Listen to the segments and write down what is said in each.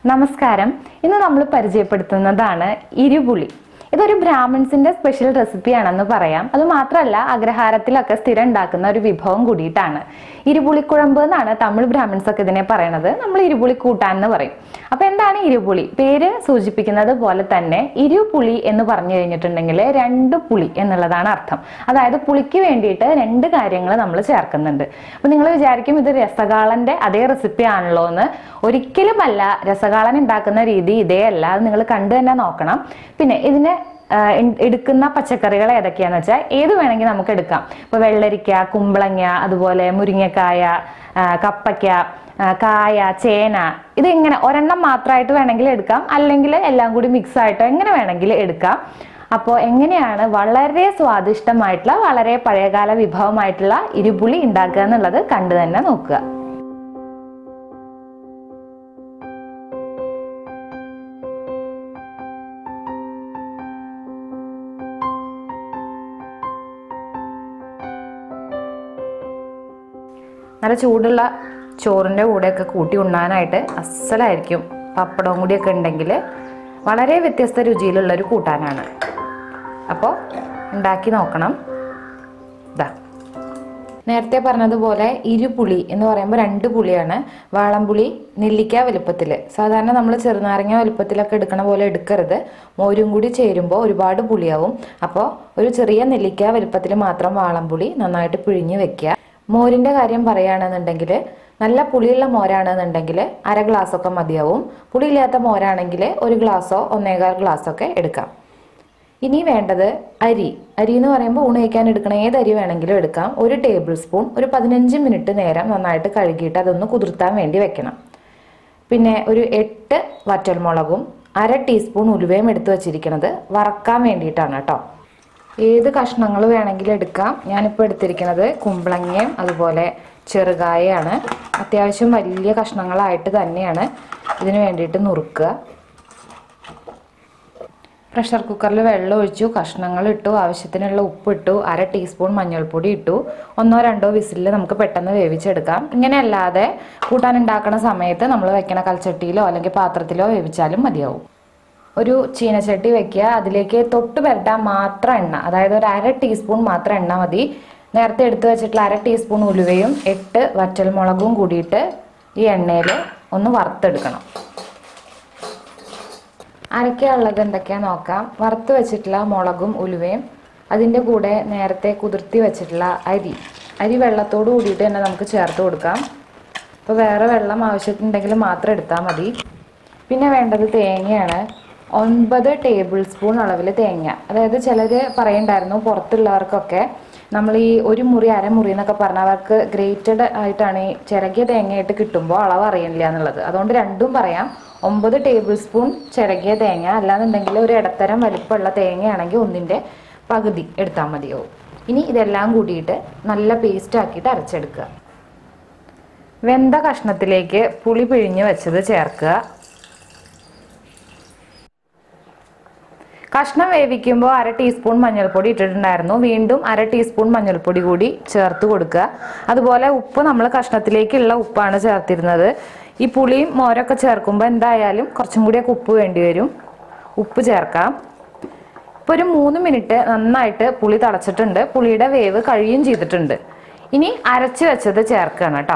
നമസ്കാരം ഇന്ന് നമ്മൾ പരിചയപ്പെടുത്തുന്നതാണ് ഇരുപുളി ഇതൊരു ബ്രാഹ്മിൺസിന്റെ സ്പെഷ്യൽ റെസിപ്പിയാണെന്ന് പറയാം അത് മാത്രമല്ല അഗ്രഹാരത്തിലൊക്കെ സ്ഥിരം ഉണ്ടാക്കുന്ന ഒരു വിഭവം കൂടിയിട്ടാണ് ഇരുപുളിക്കുഴമ്പ് എന്നാണ് തമിഴ് ബ്രാഹ്മിൺസ് ഒക്കെ ഇതിനെ പറയണത് നമ്മൾ ഇരുപുളി കൂട്ടാൻ എന്ന് പറയും അപ്പൊ എന്താണ് ഇരുപുളി പേര് സൂചിപ്പിക്കുന്നത് പോലെ തന്നെ ഇരുപുളി എന്ന് പറഞ്ഞു കഴിഞ്ഞിട്ടുണ്ടെങ്കിൽ രണ്ട് പുളി എന്നുള്ളതാണ് അർത്ഥം അതായത് പുളിക്ക് വേണ്ടിയിട്ട് രണ്ട് കാര്യങ്ങൾ നമ്മൾ ചേർക്കുന്നുണ്ട് അപ്പൊ നിങ്ങൾ വിചാരിക്കും ഇത് രസകാളന്റെ അതേ റെസിപ്പി ആണല്ലോ എന്ന് ഒരിക്കലുമല്ല രസകാളൻ ഉണ്ടാക്കുന്ന രീതി ഇതേ അല്ല അത് നിങ്ങൾ കണ്ടു തന്നെ നോക്കണം പിന്നെ ഇതിന് ആ, എൻ- എടുക്കുന്ന പച്ചക്കറികൾ ഏതൊക്കെയാന്ന് വെച്ചാൽ ഏത് വേണമെങ്കിൽ നമുക്ക് എടുക്കാം ഇപ്പൊ വെള്ളരിക്ക കുമ്പളങ്ങ അതുപോലെ മുരിങ്ങക്കായ ആ, കപ്പയ്ക്ക ആ, കായ ചേന ഇത് ഇങ്ങനെ ഒരെണ്ണം മാത്രമായിട്ട് വേണമെങ്കിൽ എടുക്കാം അല്ലെങ്കിൽ എല്ലാം കൂടി മിക്സ് ആയിട്ട് എങ്ങനെ വേണമെങ്കിൽ എടുക്കാം അപ്പോൾ എങ്ങനെയാണ് വളരെ സ്വാദിഷ്ടമായിട്ടുള്ള വളരെ പഴയകാല വിഭവമായിട്ടുള്ള ഇരുപുളി ഉണ്ടാക്കുക എന്നുള്ളത് കണ്ടു തന്നെ നോക്കുക നല്ല ചൂടുള്ള ചോറിൻ്റെ കൂടെയൊക്കെ കൂട്ടി ഉണ്ണാനായിട്ട് അസലായിരിക്കും പപ്പടവും കൂടിയൊക്കെ ഉണ്ടെങ്കിൽ വളരെ വ്യത്യസ്ത രുചിയിലുള്ള ഒരു കൂട്ടാനാണ് അപ്പോൾ ഉണ്ടാക്കി നോക്കണം ഇതാ നേരത്തെ പറഞ്ഞതുപോലെ ഇരുപുളി എന്ന് പറയുമ്പോൾ രണ്ട് പുളിയാണ് വാളംപുളി നെല്ലിക്ക വലുപ്പത്തിൽ സാധാരണ നമ്മൾ ചെറുനാരങ്ങ വലുപ്പത്തിലൊക്കെ എടുക്കണ പോലെ എടുക്കരുത് മോരും കൂടി ചേരുമ്പോൾ ഒരുപാട് പുളിയാവും അപ്പോൾ ഒരു ചെറിയ നെല്ലിക്ക വലുപ്പത്തിൽ മാത്രം വാളംപുളി നന്നായിട്ട് പിഴിഞ്ഞ് വെക്കുക മോരിൻ്റെ കാര്യം പറയുകയാണെന്നുണ്ടെങ്കിൽ നല്ല പുളിയുള്ള മോരാണെന്നുണ്ടെങ്കിൽ അര ഗ്ലാസ്സൊക്കെ മതിയാവും പുളിയില്ലാത്ത മോരാണെങ്കിൽ ഒരു ഗ്ലാസ്സോ ഒന്നേകാൽ ഗ്ലാസ്സൊക്കെ എടുക്കാം ഇനി വേണ്ടത് അരി അരി എന്ന് പറയുമ്പോൾ ഊണ് കഴിക്കാൻ എടുക്കണ ഏത് അരി വേണമെങ്കിലും എടുക്കാം ഒരു ടേബിൾ സ്പൂൺ ഒരു പതിനഞ്ച് മിനിറ്റ് നേരം നന്നായിട്ട് കഴുകിയിട്ട് അതൊന്ന് കുതിർത്താൻ വേണ്ടി വെക്കണം പിന്നെ ഒരു എട്ട് വറ്റൽമുളകും അര ടീസ്പൂൺ ഉലുവയും എടുത്തു വച്ചിരിക്കുന്നത് വറക്കാൻ വേണ്ടിയിട്ടാണ് കേട്ടോ ഏത് കഷ്ണങ്ങൾ വേണമെങ്കിലും എടുക്കാം ഞാനിപ്പോൾ എടുത്തിരിക്കുന്നത് കുമ്പളങ്ങയും അതുപോലെ ചെറുകായയാണ് അത്യാവശ്യം വലിയ കഷ്ണങ്ങളായിട്ട് തന്നെയാണ് ഇതിന് വേണ്ടിയിട്ട് നുറുക്കുക പ്രഷർ കുക്കറിൽ വെള്ളം ഒഴിച്ചു കഷ്ണങ്ങൾ ഇട്ടു ആവശ്യത്തിനുള്ള ഉപ്പ് ഇട്ടു അര ടീസ്പൂൺ മഞ്ഞൾപ്പൊടി ഇട്ടു ഒന്നോ രണ്ടോ വിസിലിൽ നമുക്ക് പെട്ടെന്ന് വേവിച്ചെടുക്കാം ഇങ്ങനെ അല്ലാതെ കൂട്ടാൻ ഉണ്ടാക്കുന്ന സമയത്ത് നമ്മൾ വെക്കണ കൽച്ചട്ടിയിലോ അല്ലെങ്കിൽ പാത്രത്തിലോ വേവിച്ചാലും മതിയാവും ഒരു ചീനച്ചട്ടി വെക്കുക അതിലേക്ക് തൊട്ട് പുരട്ടാൻ മാത്രം എണ്ണ അതായത് ഒരു അര ടീസ്പൂൺ മാത്രം എണ്ണ മതി നേരത്തെ എടുത്തു വെച്ചിട്ടുള്ള അര ടീസ്പൂൺ ഉലുവയും എട്ട് വറ്റൽമുളകും കൂടിയിട്ട് ഈ എണ്ണയിൽ ഒന്ന് വറുത്തെടുക്കണം അരയ്ക്കാനുള്ളത് എന്തൊക്കെയാ നോക്കാം വറുത്ത് വെച്ചിട്ടുള്ള മുളകും ഉലുവയും അതിൻ്റെ കൂടെ നേരത്തെ കുതിർത്തി വെച്ചിട്ടുള്ള അരി അരി വെള്ളത്തോട് കൂടിയിട്ട് തന്നെ നമുക്ക് ചേർത്ത് കൊടുക്കാം ഇപ്പോൾ വേറെ വെള്ളം ആവശ്യത്തിനുണ്ടെങ്കിൽ മാത്രം എടുത്താൽ മതി പിന്നെ വേണ്ടത് തേങ്ങയാണ് ഒൻപത് ടേബിൾ സ്പൂൺ അളവിൽ തേങ്ങ അതായത് ചിലർ പറയുണ്ടായിരുന്നു പുറത്തുള്ളവർക്കൊക്കെ നമ്മൾ ഈ ഒരു മുറി അരമുറി എന്നൊക്കെ പറഞ്ഞാൽ അവർക്ക് ഗ്രേറ്റഡ് ആയിട്ടാണ് ഈ ചിരകിയ തേങ്ങയായിട്ട് കിട്ടുമ്പോൾ അളവ് അറിയില്ല എന്നുള്ളത് അതുകൊണ്ട് രണ്ടും പറയാം ഒമ്പത് ടേബിൾ സ്പൂൺ ചിരകിയ തേങ്ങ അല്ലാന്നുണ്ടെങ്കിൽ ഒരു ഇടത്തരം വലിപ്പമുള്ള തേങ്ങയാണെങ്കിൽ ഒന്നിൻ്റെ പകുതി എടുത്താൽ മതിയാവും ഇനി ഇതെല്ലാം കൂടിയിട്ട് നല്ല പേസ്റ്റ് ആക്കിയിട്ട് അരച്ചെടുക്കുക വെന്ത കഷ്ണത്തിലേക്ക് പുളി പിഴിഞ്ഞ് വെച്ചത് ചേർക്കുക കഷ്ണം വേവിക്കുമ്പോൾ അര ടീസ്പൂൺ മഞ്ഞൾപ്പൊടി ഇട്ടിട്ടുണ്ടായിരുന്നു വീണ്ടും അര ടീസ്പൂൺ മഞ്ഞൾപ്പൊടി കൂടി ചേർത്ത് കൊടുക്കുക അതുപോലെ ഉപ്പ് നമ്മൾ കഷ്ണത്തിലേക്കുള്ള ഉപ്പാണ് ചേർത്തിരുന്നത് ഈ പുളിയും മോരൊക്കെ ചേർക്കുമ്പോൾ എന്തായാലും കുറച്ചും കൂടിയൊക്കെ ഉപ്പ് വേണ്ടി വരും ഉപ്പ് ചേർക്കാം ഇപ്പോൾ ഒരു മൂന്ന് മിനിറ്റ് നന്നായിട്ട് പുളി തിളച്ചിട്ടുണ്ട് പുളിയുടെ വേവ് കഴിയും ചെയ്തിട്ടുണ്ട് ഇനി അരച്ച് വെച്ചത് ചേർക്കുകയാണ് കേട്ടോ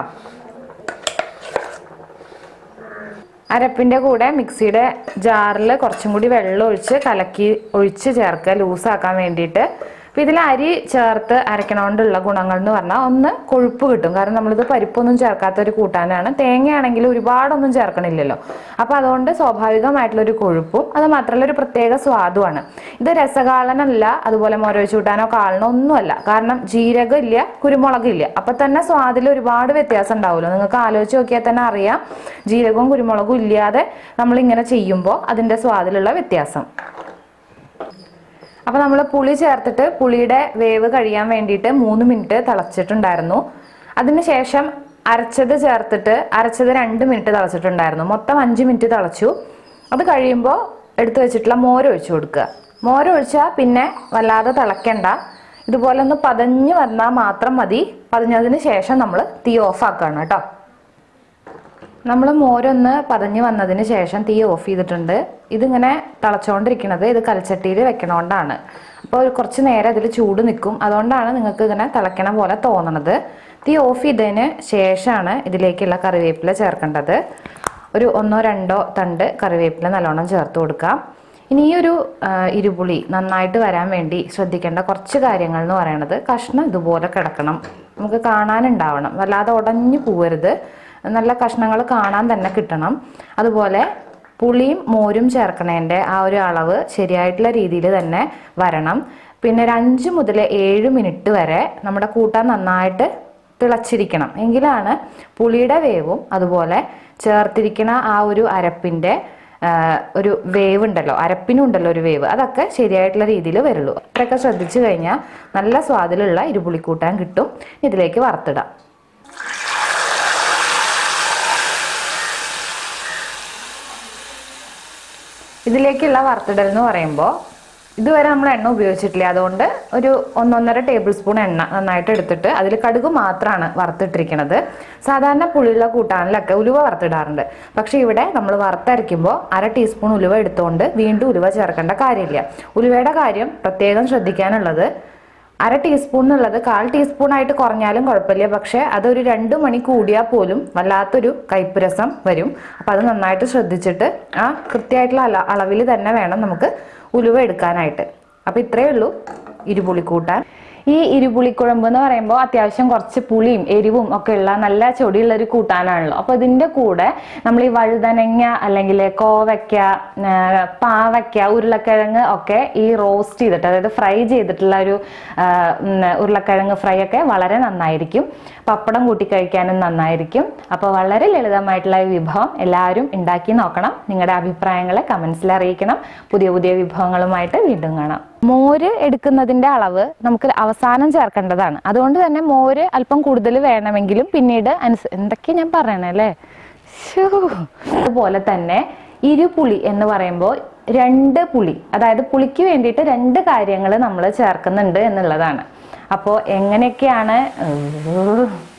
അരപ്പിൻ്റെ കൂടെ മിക്സിയുടെ ജാറിൽ കുറച്ചും കൂടി വെള്ളം ഒഴിച്ച് കലക്കി ഒഴിച്ച് ചേർക്കുക ലൂസാക്കാൻ വേണ്ടിയിട്ട് അപ്പോൾ ഇതിൽ അരി ചേർത്ത് അരക്കണോണ്ടുള്ള ഗുണങ്ങൾ എന്ന് പറഞ്ഞാൽ ഒന്ന് കൊഴുപ്പ് കിട്ടും കാരണം നമ്മളിത് പരിപ്പൊന്നും ചേർക്കാത്ത ഒരു കൂട്ടാനാണ് തേങ്ങയാണെങ്കിൽ ഒരുപാടൊന്നും ചേർക്കണില്ലല്ലോ അപ്പോൾ അതുകൊണ്ട് സ്വാഭാവികമായിട്ടുള്ള ഒരു കൊഴുപ്പും അത് മാത്രമല്ല ഒരു പ്രത്യേക സ്വാദുമാണ് ഇത് രസകാളനല്ല അതുപോലെ മൊരൊഴിച്ച് കൂട്ടാനോ കാളനോ ഒന്നുമല്ല കാരണം ജീരകം ഇല്ല കുരുമുളക് ഇല്ല അപ്പൊ തന്നെ സ്വാദിൽ ഒരുപാട് വ്യത്യാസം ഉണ്ടാവുമല്ലോ നിങ്ങൾക്ക് ആലോചിച്ച് നോക്കിയാൽ തന്നെ അറിയാം ജീരകവും കുരുമുളകും ഇല്ലാതെ നമ്മൾ ഇങ്ങനെ ചെയ്യുമ്പോൾ അതിന്റെ സ്വാദിലുള്ള വ്യത്യാസം അപ്പൊ നമ്മൾ പുളി ചേർത്തിട്ട് പുളിയുടെ വേവ് കഴിയാൻ വേണ്ടിയിട്ട് മൂന്ന് മിനിറ്റ് തിളച്ചിട്ടുണ്ടായിരുന്നു അതിനുശേഷം അരച്ചത് ചേർത്തിട്ട് അരച്ചത് രണ്ട് മിനിറ്റ് തിളച്ചിട്ടുണ്ടായിരുന്നു മൊത്തം അഞ്ച് മിനിറ്റ് തിളച്ചു അത് കഴിയുമ്പോൾ എടുത്തു വെച്ചിട്ടുള്ള മോര് ഒഴിച്ചു കൊടുക്കുക മോര് ഒഴിച്ചാൽ പിന്നെ വല്ലാതെ തിളയ്ക്കണ്ട ഇതുപോലെ ഒന്ന് പതഞ്ഞ് വന്നാൽ മാത്രം മതി പതിഞ്ഞതിന് ശേഷം നമ്മൾ തീ ഓഫ് ആക്കുകയാണ് കേട്ടോ നമ്മൾ മോരൊന്ന് പതഞ്ഞ് വന്നതിന് ശേഷം തീ ഓഫ് ചെയ്തിട്ടുണ്ട് ഇതിങ്ങനെ തിളച്ചുകൊണ്ടിരിക്കുന്നത് ഇത് കൽച്ചട്ടിയിൽ വെക്കണോണ്ടാണ് അപ്പോൾ ഒരു കുറച്ച് നേരം അതിൽ ചൂട് നിൽക്കും അതുകൊണ്ടാണ് നിങ്ങൾക്ക് ഇങ്ങനെ തിളയ്ക്കണ പോലെ തോന്നണത് തീ ഓഫ് ചെയ്തതിന് ശേഷമാണ് ഇതിലേക്കുള്ള കറിവേപ്പില ചേർക്കേണ്ടത് ഒരു ഒന്നോ രണ്ടോ തണ്ട് കറിവേപ്പില നല്ലോണം ചേർത്ത് കൊടുക്കാം ഇനി ഈ ഒരു ആ, ഇരുപുളി നന്നായിട്ട് വരാൻ വേണ്ടി ശ്രദ്ധിക്കേണ്ട കുറച്ച് കാര്യങ്ങൾ എന്ന് പറയുന്നത് കഷ്ണം ഇതുപോലെ കിടക്കണം നമുക്ക് കാണാനുണ്ടാവണം വല്ലാതെ ഉടഞ്ഞു പോവരുത് നല്ല കഷ്ണങ്ങൾ കാണാൻ തന്നെ കിട്ടണം അതുപോലെ പുളിയും മോരും ചേർക്കണതിൻ്റെ ആ ഒരു അളവ് ശരിയായിട്ടുള്ള രീതിയിൽ തന്നെ വരണം പിന്നെ ഒരു അഞ്ച് മുതൽ ഏഴ് മിനിറ്റ് വരെ നമ്മുടെ കൂട്ടാൻ നന്നായിട്ട് തിളച്ചിരിക്കണം എങ്കിലാണ് പുളിയുടെ വേവും അതുപോലെ ചേർത്തിരിക്കുന്ന ആ ഒരു അരപ്പിൻ്റെ ആ, ഒരു വേവ് ഉണ്ടല്ലോ അരപ്പിനും ഉണ്ടല്ലോ ഒരു വേവ് അതൊക്കെ ശരിയായിട്ടുള്ള രീതിയിൽ വരുള്ളൂ അത്രയൊക്കെ ശ്രദ്ധിച്ചു കഴിഞ്ഞാൽ നല്ല സ്വാദിലുള്ള ഇരുപുളിക്കൂട്ടാൻ കിട്ടും ഇതിലേക്ക് വറുത്തിടാം ഇതിലേക്കുള്ള വറുത്തിടൽ എന്ന് പറയുമ്പോൾ ഇതുവരെ നമ്മൾ എണ്ണ ഉപയോഗിച്ചിട്ടില്ല അതുകൊണ്ട് ഒരു ഒന്നൊന്നര ടേബിൾ സ്പൂൺ എണ്ണ നന്നായിട്ട് എടുത്തിട്ട് അതിൽ കടുക് മാത്രമാണ് വറുത്തിട്ടിരിക്കുന്നത് സാധാരണ പുളിയുള്ള കൂട്ടാനിലൊക്കെ ഉലുവ വറുത്തിടാറുണ്ട് പക്ഷേ ഇവിടെ നമ്മൾ വറുത്തരയ്ക്കുമ്പോൾ അര ടീസ്പൂൺ ഉലുവ എടുത്തുകൊണ്ട് വീണ്ടും ഉലുവ ചേർക്കേണ്ട കാര്യമില്ല ഉലുവയുടെ കാര്യം പ്രത്യേകം ശ്രദ്ധിക്കാനുള്ളത് അര ടീസ്പൂൺ എന്നുള്ളത് കാൽ ടീസ്പൂൺ ആയിട്ട് കുറഞ്ഞാലും കുഴപ്പമില്ല പക്ഷേ അതൊരു രണ്ട് മണി കൂടിയാൽ പോലും വല്ലാത്തൊരു കയ്പ്പ് രസം വരും അപ്പം അത് നന്നായിട്ട് ശ്രദ്ധിച്ചിട്ട് ആ കൃത്യമായിട്ടുള്ള അള അളവിൽ തന്നെ വേണം നമുക്ക് ഉലുവ എടുക്കാനായിട്ട് അപ്പം ഇത്രയേ ഉള്ളൂ ഇരുപുളിക്കൂട്ടാൻ ഈ ഇരുപുളിക്കുഴമ്പ് എന്ന് പറയുമ്പോൾ അത്യാവശ്യം കുറച്ച് പുളിയും എരിവും ഒക്കെ ഉള്ള നല്ല ചൊടിയുള്ള ഒരു കൂട്ടാനാണല്ലോ അപ്പോൾ ഇതിൻ്റെ കൂടെ നമ്മൾ ഈ വഴുതനങ്ങ അല്ലെങ്കിൽ കോവയ്ക്ക ആ, പാവയ്ക്ക ഉരുളക്കിഴങ്ങ് ഒക്കെ ഈ റോസ്റ്റ് ചെയ്തിട്ട് അതായത് ഫ്രൈ ചെയ്തിട്ടുള്ള ഒരു ആ, ഉം, ഉരുളക്കിഴങ്ങ് ഫ്രൈ ഒക്കെ വളരെ നന്നായിരിക്കും പപ്പടം കൂട്ടി കഴിക്കാനും നന്നായിരിക്കും അപ്പോൾ വളരെ ലളിതമായിട്ടുള്ള ഈ വിഭവം എല്ലാവരും ഉണ്ടാക്കി നോക്കണം നിങ്ങളുടെ അഭിപ്രായങ്ങളെ കമൻസിൽ അറിയിക്കണം പുതിയ പുതിയ വിഭവങ്ങളുമായിട്ട് വീണ്ടും കാണാം മോര് എടുക്കുന്നതിന്റെ അളവ് നമുക്ക് അവസാനം ചേർക്കേണ്ടതാണ് അതുകൊണ്ട് തന്നെ മോര് അല്പം കൂടുതൽ വേണമെങ്കിലും പിന്നീട് അനുസ എന്തൊക്കെ ഞാൻ പറയണേ അല്ലേ ശ്ശോ. അതുപോലെ തന്നെ ഇരുപുളി എന്ന് പറയുമ്പോൾ രണ്ട് പുളി അതായത് പുളിക്ക് വേണ്ടിയിട്ട് രണ്ട് കാര്യങ്ങൾ നമ്മൾ ചേർക്കുന്നുണ്ട് എന്നുള്ളതാണ് അപ്പോൾ എങ്ങനെയൊക്കെയാണ് ഏഹ്